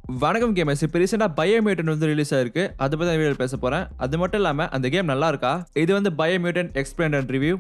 வணக்கம் கேமர்ஸ் இப்போ ரீசெண்டாக பயோமியூட்டன் வந்து ரிலீஸ் ஆயிருக்கு அதை பற்றி வீடியோ பேச போகிறேன் அது மட்டும் இல்லாமல் அந்த கேம் நல்லா இருக்கா இது வந்து Biomutant explain and review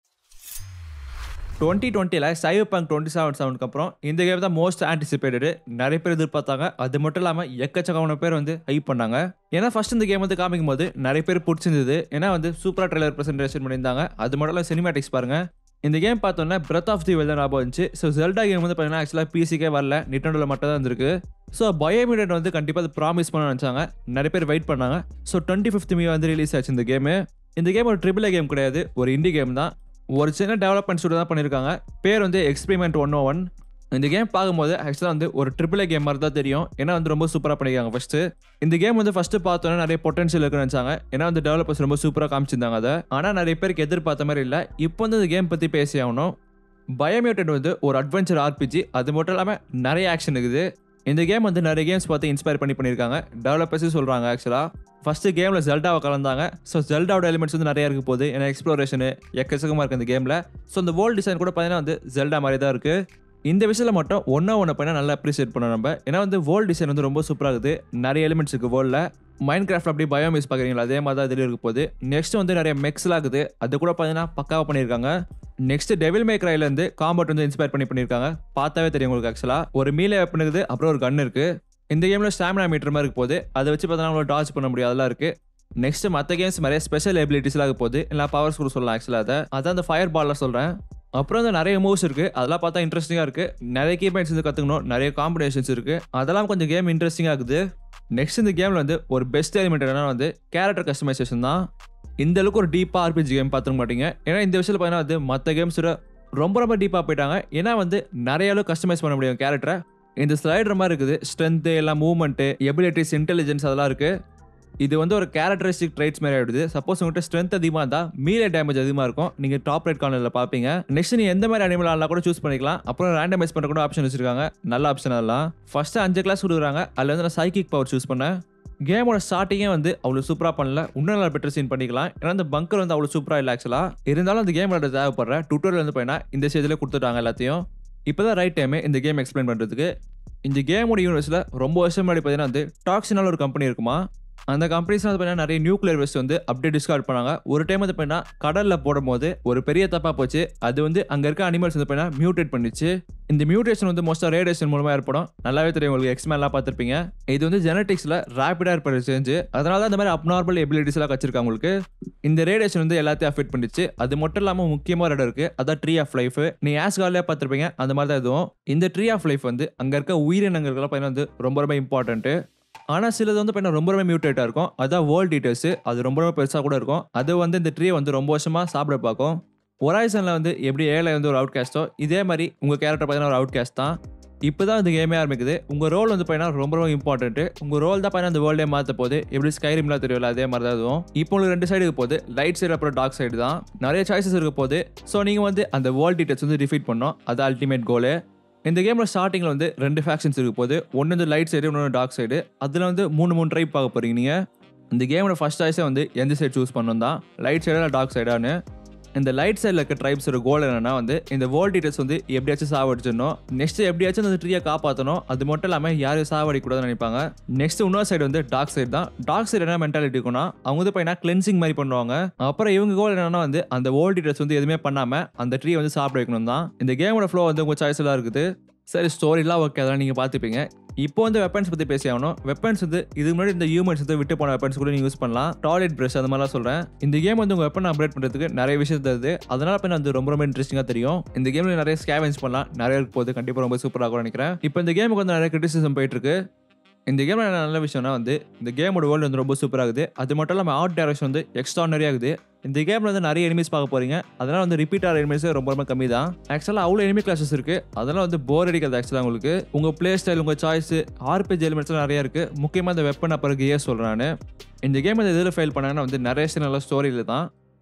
twenty டுவெண்ட்டியில் சைவ் பங்க் டுவெண்ட்டி செவன் செவனுக்கு அப்புறம் இந்த கேம் தான் மோஸ்ட் ஆன்டிசிபேட்டடு நிறைய பேர் எதிர்பார்த்தாங்க அது மட்டும் இல்லாமல் எக்கச்சக்கமான பேர் வந்து ஹைப் பண்ணாங்க ஏன்னா ஃபர்ஸ்ட் இந்த கேம் வந்து காமிக்கும் போது நிறைய பேர் பிடிச்சிருந்தது ஏன்னா வந்து சூப்பராக ட்ரெய்லர் ப்ரெசென்டேஷன் பண்ணியிருந்தாங்க அது மட்டும் இல்லாமல் சினிமேட்டிக்ஸ் பாருங்க இந்த கேம் பார்த்தோன்னா பிரெத் ஆஃப் தி வெல் தான் ஞாபகம் இருந்துச்சு ஸோ ஜெல்டா கேம் வந்து பார்த்தீங்கன்னா ஆக்சுவலாக பிசிக்கே வரல நிட்டோண்டில் மட்டும் தான் இருந்திருக்கு ஸோ பயோமிடட் வந்து கண்டிப்பாக அது ப்ராமிஸ் பண்ண நினச்சாங்க நிறைய பேர் வெயிட் பண்ணாங்க ஸோ டுவெண்ட்டி ஃபிஃப்த் மீ வந்து ரிலீஸ் ஆச்சு இந்த கேமு இந்த கேம் ஒரு ட்ரிபிள் கேம் கிடையாது ஒரு இண்டி கேம் தான் ஒரு சின்ன டெவலப்மெண்ட் ஸ்டூடியோ தான் பண்ணியிருக்காங்க பேர் வந்து எக்ஸ்பெரிமெண்ட் ஒன் ஓ ஒன் இந்த கேம் பார்க்கும்போது ஆக்சுவலாக வந்து ஒரு ட்ரிபிள் கேம் மாதிரி தான் தெரியும் ஏன்னா வந்து ரொம்ப சூப்பராக பண்ணியிருக்காங்க ஃபஸ்ட்டு இந்த கேம் வந்து ஃபஸ்ட்டு பார்த்தோன்னே நிறைய பொட்டன்ஷியல் இருக்குன்னு நினச்சாங்க ஏன்னா வந்து டெவலப்பர்ஸ் ரொம்ப சூப்பராக காமிச்சிருந்தாங்க அதை ஆனால் நிறைய பேருக்கு எதிர்பார்த்த மாதிரி இல்லை இப்போ வந்து இந்த கேம் பற்றி பேசி ஆகணும் பயோமியூட்டட் வந்து ஒரு அட்வென்ச்சர் ஆர்பிஜி அது மட்டும் இல்லாமல் நிறைய ஆக்ஷன் இருக்குது இந்த கேம் வந்து நிறைய கேம்ஸ் பார்த்து இன்ஸ்பயர் பண்ணி பண்ணியிருக்காங்க டெவலப்பர்ஸும் சொல்கிறாங்க ஆக்சுவலாக ஃபஸ்ட்டு கேமில் ஜெல்டாவை கலந்தாங்க ஸோ ஜெல்டாவோட எலிமெண்ட்ஸ் வந்து நிறைய இருக்க போகுது ஏன்னா எக்ஸ்ப்ளோரேஷனு எக்கச்சக்கமாக இருக்குது இந்த கேமில் ஸோ இந்த வேர்ல்டு டிசைன் கூட பார்த்தீங்கன்னா வந்து ஜெல்டா மாதிரி தான் இருக்குது இந்த விஷயத்தில் மட்டும் ஒன்றா ஒன்று பண்ணால் நல்லா அப்ரிஷியேட் பண்ணோம் நம்ம ஏன்னா வந்து வேர்ல்டு டிசைன் வந்து ரொம்ப சூப்பராக இருக்குது நிறைய எலிமெண்ட்ஸ் இருக்குது வேர்ல்டில் மைண்ட் கிராஃப்ட் அப்படி பயோமிஸ் பார்க்குறீங்களா அதே மாதிரி தான் இதில் இருக்க போகுது நெக்ஸ்ட் வந்து நிறைய மெக்ஸ்லாம் இருக்குது அது கூட பார்த்தீங்கன்னா பக்காவாக பண்ணியிருக்காங்க நெக்ஸ்ட் டெவில் மேக்ரைலேருந்து காம்பவுண்ட் வந்து இன்ஸ்பயர் பண்ணி பண்ணியிருக்காங்க பார்த்தாவே தெரியும் உங்களுக்கு ஆக்சுவலாக ஒரு மீலே வெப்பன் இருக்குது அப்புறம் ஒரு கன் இருக்குது இந்த கேமில் ஸ்டாமினா மீட்டர் மாதிரி இருக்க போது அதை வச்சு பார்த்தீங்கன்னா உங்களை டாச் பண்ண முடியும் அதெல்லாம் இருக்குது நெக்ஸ்ட் மற்ற கேம்ஸ் நிறைய ஸ்பெஷல் எபிலிட்டிஸ்லாம் இருக்க போகுது இல்லை பவர்ஸ் கூட சொல்லலாம் ஆக்சுவலாக அதை அதான் அந்த ஃபயர் பாலில் சொல்கிறேன் அப்புறம் வந்து நிறைய மூவ்ஸ் இருக்குது அதெல்லாம் பார்த்தா இன்ட்ரெஸ்டிங்காக இருக்குது நிறைய கீபேட்ஸ் வந்து கற்றுக்கணும் நிறைய காம்பினேஷன்ஸ் இருக்குது அதெல்லாம் கொஞ்சம் கேம் இன்ட்ரெஸ்டிங்காக இருக்குது நெக்ஸ்ட் இந்த கேமில் வந்து ஒரு பெஸ்ட் எலிமெண்ட் என்னன்னா வந்து கேரக்டர் கஸ்டமைசேஷன் தான் இந்த அளவுக்கு ஒரு டீப்பாக ஆர்பிஜி கேம் பார்த்துக்க மாட்டீங்க ஏன்னா இந்த விஷயத்தில் பார்த்தீங்கன்னா வந்து மற்ற கேம்ஸோட ரொம்ப ரொம்ப டீப்பாக போயிட்டாங்க ஏன்னா வந்து நிறைய அளவு கஸ்டமைஸ் பண்ண முடியும் கேரக்டரை இந்த ஸ்லைடர் மாதிரி இருக்குது ஸ்ட்ரென்த்து எல்லாம் மூவ்மெண்ட்டு எபிலிட்டிஸ் இன்டெலிஜென்ஸ் அதெல்லாம் இருக்குது இது வந்து ஒரு கேரக்டரிஸ்டிக் ட்ரைட்ஸ் மாதிரி ஆயிடுது சப்போஸ் உங்கள்கிட்ட ஸ்ட்ரென்த் அதிகமாக இருந்தால் மீலே டேமேஜ் அதிகமாக இருக்கும் நீங்கள் டாப் ரைட் கார்னரில் பார்ப்பீங்க நெக்ஸ்ட் நீ எந்த மாதிரி அனிமல் ஆடலாம் கூட சூஸ் பண்ணிக்கலாம் அப்புறம் ரேண்டமைஸ் பண்ணுற கூட ஆப்ஷன் வச்சிருக்காங்க நல்ல ஆப்ஷன் அதெல்லாம் ஃபர்ஸ்ட் அஞ்சு கிளாஸ் கொடுக்குறாங்க அதில் வந்து நான் சைக்கிக் பவர் சூஸ் பண்ணேன் கேமோட ஸ்டார்டிங்கே வந்து அவ்வளோ சூப்பராக பண்ணல இன்னும் நல்லா பெட்டர் சீன் பண்ணிக்கலாம் ஏன்னா அந்த பங்கர் வந்து அவ்வளோ சூப்பராக இல்லை ஆக்சுவலாக இருந்தாலும் அந்த கேமோட தேவைப்படுற டுட்டோரியல் வந்து போயினா இந்த ஸ்டேஜில் கொடுத்துட்டாங்க எல்லாத்தையும் இப்போ தான் ரைட் டைமு இந்த கேம் எக்ஸ்பிளைன் பண்ணுறதுக்கு இந்த கேமோட யூனிவர்ஸில் ரொம்ப வருஷம் முன்னாடி பார்த்தீங்கன்னா வந்து டாக்ஸினால் ஒரு கம்பெனி இருக்குமா அந்த கம்பெனிஸ் வந்து பார்த்தீங்கன்னா நிறைய நியூக்ளியர் வேஸ்ட் வந்து அப்படியே டிஸ்கார்ட் பண்ணாங்க ஒரு டைம் வந்து பார்த்தீங்கன்னா கடலில் போடும்போது ஒரு பெரிய தப்பாக போச்சு அது வந்து அங்கே இருக்க அனிமல்ஸ் வந்து பார்த்தீங்கன்னா மியூட்டேட் பண்ணிச்சு இந்த மியூட்டேஷன் வந்து மோஸ்ட்டாக ரேடியேஷன் மூலமாக ஏற்படும் நல்லாவே தெரியும் உங்களுக்கு எக்ஸ்மேலாம் பார்த்துருப்பீங்க இது வந்து ஜெனட்டிக்ஸில் ரேப்பிடாக ஏற்படுற சேஞ்சு அதனால தான் இந்த மாதிரி அப்நார்மல் எபிலிட்டிஸ்லாம் வச்சிருக்காங்க உங்களுக்கு இந்த ரேடியேஷன் வந்து எல்லாத்தையும் அஃபெக்ட் பண்ணிச்சு அது மட்டும் இல்லாமல் முக்கியமாக இடம் இருக்குது அதான் ட்ரீ ஆஃப் லைஃப் நீ ஆஸ் காலியாக பார்த்துருப்பீங்க அந்த மாதிரி தான் இதுவும் இந்த ட்ரீ ஆஃப் லைஃப் வந்து அங்கே இருக்க உயிரினங்களுக்கெல்லாம் பார்த்தீங்கன்னா வந்து ரொம்ப ரொம்ப இம்பார்ட்டன்ட்டு ஆனால் சிலது வந்து பார்த்தீங்கன்னா ரொம்ப ரொம்ப மியூட்டேட்டாக இருக்கும் அதான் வேர்ல்ட் டீட்டெயில்ஸ் அது ரொம்ப ரொம்ப பெருசாக கூட இருக்கும் அது வந்து இந்த ட்ரீ வந்து ரொம்ப வருஷமாக சாப்பிட பார்க்கும் ஒராய்சனில் வந்து எப்படி ஏழை வந்து ஒரு அவுட் கேஸ்ட்டோ இதே மாதிரி உங்கள் கேரக்டர் பார்த்தீங்கன்னா ஒரு அவுட் கேஸ்ட் தான் இப்போ தான் இந்த கேமே ஆரம்பிக்குது உங்கள் ரோல் வந்து பார்த்தீங்கன்னா ரொம்ப ரொம்ப இம்பார்ட்டன்ட்டு உங்கள் ரோல் தான் பார்த்தீங்கன்னா அந்த வேர்ல்டே மாற்ற போது எப்படி ஸ்கைரிம்லாம் தெரியல அதே மாதிரி தான் இதுவும் இப்போ உங்களுக்கு ரெண்டு சைடு இருக்க போது லைட் சைடு அப்புறம் டார்க் சைடு தான் நிறைய சாய்ஸஸ் இருக்க போது ஸோ நீங்கள் வந்து அந்த வேர்ல்ட் டீட்டெயில்ஸ் வந்து டிஃபீட் பண்ணோம் அது அல்டிமேட் கோலு இந்த கேமில் ஸ்டார்டிங்கில் வந்து ரெண்டு ஃபேக்ஷன்ஸ் இருக்க போது ஒன்று வந்து லைட் சைடு இன்னொன்று டார்க் சைடு அதில் வந்து மூணு மூணு ட்ரைப் பார்க்க போகிறீங்க நீங்கள் இந்த கேமோட ஃபர்ஸ்ட் சாய்ஸே வந்து எந்த சைடு சூஸ் பண்ணணும் தான் லைட் சைடா இல்லை டார்க் சைடான்னு இந்த லைட் சைடில் இருக்க ட்ரைப்ஸோட கோல் என்னன்னா வந்து இந்த வேர்ல்ட் டீட்டெயில்ஸ் வந்து எப்படியாச்சும் சாவடிச்சிடணும் நெக்ஸ்ட் எப்படியாச்சும் அந்த ட்ரீயை காப்பாற்றணும் அது மட்டும் இல்லாமல் யாரையும் சாவடிக்கூடாதுன்னு நினைப்பாங்க நெக்ஸ்ட் இன்னொரு சைடு வந்து டார்க் சைடு தான் டார்க் சைடு என்ன மென்டாலிட்டி இருக்கும்னா அவங்க வந்து பார்த்தீங்கன்னா கிளென்சிங் மாதிரி பண்ணுவாங்க அப்புறம் இவங்க கோல் என்னன்னா வந்து அந்த வேர்ல்ட் டீட்டெயில்ஸ் வந்து எதுவுமே பண்ணாமல் அந்த ட்ரீ வந்து சாப்பிட வைக்கணும் தான் இந்த கேமோட ஃப்ளோ வந்து உங்கள் சாய்ஸ்லாம் இருக்குது சரி ஸ்டோரிலாம் ஓகே அதெல்லாம் நீங்கள் பார்த்துப்பீங்க இப்போ வந்து வெப்பன்ஸ் பற்றி பேசி ஆகணும் வெப்பன்ஸ் வந்து இதுக்கு முன்னாடி இந்த ஹியூமன்ஸ் வந்து விட்டு போன வெப்பன்ஸ் கூட நீங்கள் யூஸ் பண்ணலாம் டாய்லெட் ப்ரஷ் அந்த மாதிரிலாம் சொல்கிறேன் இந்த கேம் வந்து உங்கள் வெப்பன் அப்டேட் பண்ணுறதுக்கு நிறைய விஷயம் தருது அதனால இப்போ வந்து ரொம்ப ரொம்ப இன்ட்ரெஸ்டிங்காக தெரியும் இந்த கேமில் நிறைய ஸ்கேவென்ஸ் பண்ணலாம் நிறைய இருக்க போது கண்டிப்பாக ரொம்ப சூப்பராக கூட நினைக்கிறேன் இப்போ இந்த கேமுக்கு வந்து நிறைய கிரிட்டிசிசம் போயிட்டு இருக்கு இந்த கேமில் என்ன நல்ல விஷயம்னா வந்து இந்த கேமோட வேர்ல்டு வந்து ரொம்ப சூப்பராக இருக்குது அது மட்டும் இல்லாமல் ஆர்ட் டைரக்ஷன் வந்து எக்ஸ்ட்ரானரியாக இருக்குது இந்த கேமில் வந்து நிறைய எனிமீஸ் பார்க்க போறீங்க அதனால வந்து ரிப்பீட் ஆகிற எனிமீஸ் ரொம்ப ரொம்ப கம்மி தான் ஆக்சுவலாக அவ்வளோ எனிமி கிளாஸஸ் இருக்குது அதெல்லாம் வந்து போர் அடிக்கிறது ஆக்சுவலாக உங்களுக்கு உங்கள் பிளே ஸ்டைல் உங்கள் சாய்ஸ் ஆர்பிஜி எலிமெண்ட்ஸ்லாம் நிறைய இருக்குது முக்கியமாக இந்த வெப்பன் அப்புறம் கியர் சொல்கிறேன் நான் இந்த கேம் வந்து எதில் ஃபெயில் பண்ணாங்கன்னா வந்து நிறைய நல்ல ஸ்டோரியில் தான்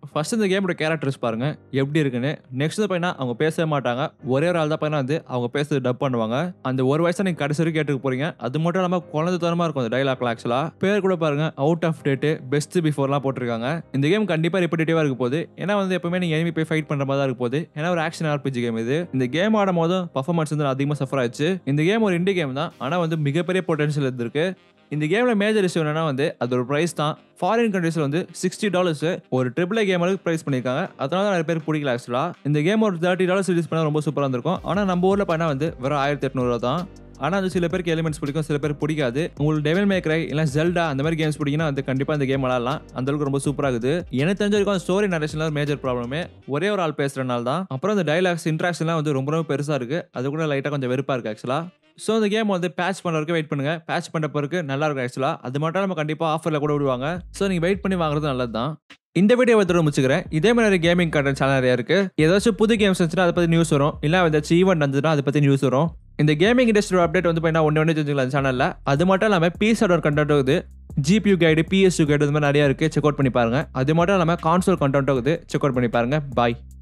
ஃபர்ஸ்ட் இந்த கேமோட கேரக்டர்ஸ் பாருங்க எப்படி இருக்குன்னு நெக்ஸ்ட் பார்த்தீங்கன்னா அவங்க பேசவே மாட்டாங்க ஒரே ஒரு ஆள் தான் பார்த்தீங்கன்னா வந்து அவங்க பேசுறது டப் பண்ணுவாங்க அந்த ஒரு வயசு நீங்க கடைசி வரைக்கும் கேட்டுக்க போறீங்க அது மட்டும் இல்லாம குழந்தைத்தனமா இருக்கும் அந்த டைலாக்ல ஆக்சுவலா பேர் கூட பாருங்க அவுட் ஆஃப் டேட் பெஸ்ட் பிஃபோர்லாம் போட்டிருக்காங்க இந்த கேம் கண்டிப்பா ரிப்பீட்டேட்டிவா இருக்க போகுது ஏன்னா வந்து எப்பவுமே நீங்க enemy போய் ஃபைட் பண்ற மாதிரி தான் இருக்க போகுது ஏன்னா ஒரு ஆக்ஷன் ஆர்பிஜி கேம் இது இந்த கேம் ஆடும் போதும் பர்ஃபார்மன்ஸ் வந்து அதிகமாக சஃபர் ஆச்சு இந்த கேம் ஒரு இண்டி கேம் தான் ஆனா வந்து மிகப்பெரிய பொட்டன்ஷியல் இருந்திருக்கு இந்த கேம்ல மேஜர் இஷ்யூ என்னன்னா வந்து அது ஒரு ப்ரைஸ் தான் ஃபாரின் கண்ட்ரீஸ்ல வந்து சிக்ஸ்டி டாலர்ஸ் ஒரு ட்ரிபிள் கேம் அளவுக்கு ப்ரைஸ் பண்ணியிருக்காங்க அதனால தான் நிறைய பேர் பிடிக்கல ஆக்சுவலா இந்த கேம் ஒரு தேர்ட்டி டாலர்ஸ் ரிலீஸ் பண்ணா ரொம்ப சூப்பராக இருந்திருக்கும் ஆனால் நம்ம ஊரில் பண்ணா வந்து வெறும் ஆயிரத்தி எட்நூறுவா தான் ஆனால் அது சில பேருக்கு எலிமெண்ட்ஸ் பிடிக்கும் சில பேருக்கு பிடிக்காது உங்களுக்கு டெவல் மேக்கரை இல்லை ஜெல்டா அந்த மாதிரி கேம்ஸ் பிடிக்குன்னா வந்து கண்டிப்பாக இந்த கேம் விளாடலாம் அந்த அளவுக்கு ரொம்ப சூப்பராக இருக்குது எனக்கு தெரிஞ்ச வரைக்கும் ஸ்டோரி நரேஷன்ல மேஜர் ப்ராப்ளமே ஒரே ஒரு ஆள் பேசுறதுனால தான் அப்புறம் இந்த டைலாக்ஸ் இன்ட்ராக்ஷன்லாம் வந்து ரொம்ப ரொம்ப பெருசாக இருக்கு அது கூட லைட்டாக கொஞ்சம் வெறுப்பாக இருக்கு ஆக்சுவலாக ஸோ இந்த கேம் வந்து பேட்ச் பண்ண வரைக்கும் வெயிட் பண்ணுங்க பேட்ச் பண்ண பிறகு நல்லா இருக்கும் ஆக்சுவலாக அது மட்டும் நம்ம கண்டிப்பாக ஆஃபரில் கூட விடுவாங்க ஸோ நீங்கள் வெயிட் பண்ணி வாங்குறது நல்லது தான் இந்த வீடியோ வந்து முடிச்சுக்கிறேன் இதே மாதிரி கேமிங் கண்டென்ட் சேனல் நிறைய இருக்கு ஏதாச்சும் புது கேம்ஸ் இருந்துச்சுன்னா அதை பற்றி நியூஸ் வரும் இல்லை ஏதாச்சும் ஈவெண்ட் இருந்துச்சுன்னா அதை பற்றி நியூஸ் வரும் இந்த கேமிங் இண்டஸ்ட்ரி அப்டேட் வந்து பார்த்தீங்கன்னா ஒன்று ஒன்று தெரிஞ்சுக்கலாம் சேனலில் அது மட்டும் இல்லாமல் பிஎஸ்ஆர் கண்டென்ட் இருக்குது ஜிபியூ கைடு பிஎஸ்யூ கைடு இந்த மாதிரி நிறைய இருக்குது செக் அவுட் பண்ணி பாருங்க அது மட்டும் இல்லாமல் கான்சோல் கண்டென்ட் இருக்குது செக் அவுட் பண்ணி பாருங்க பாய்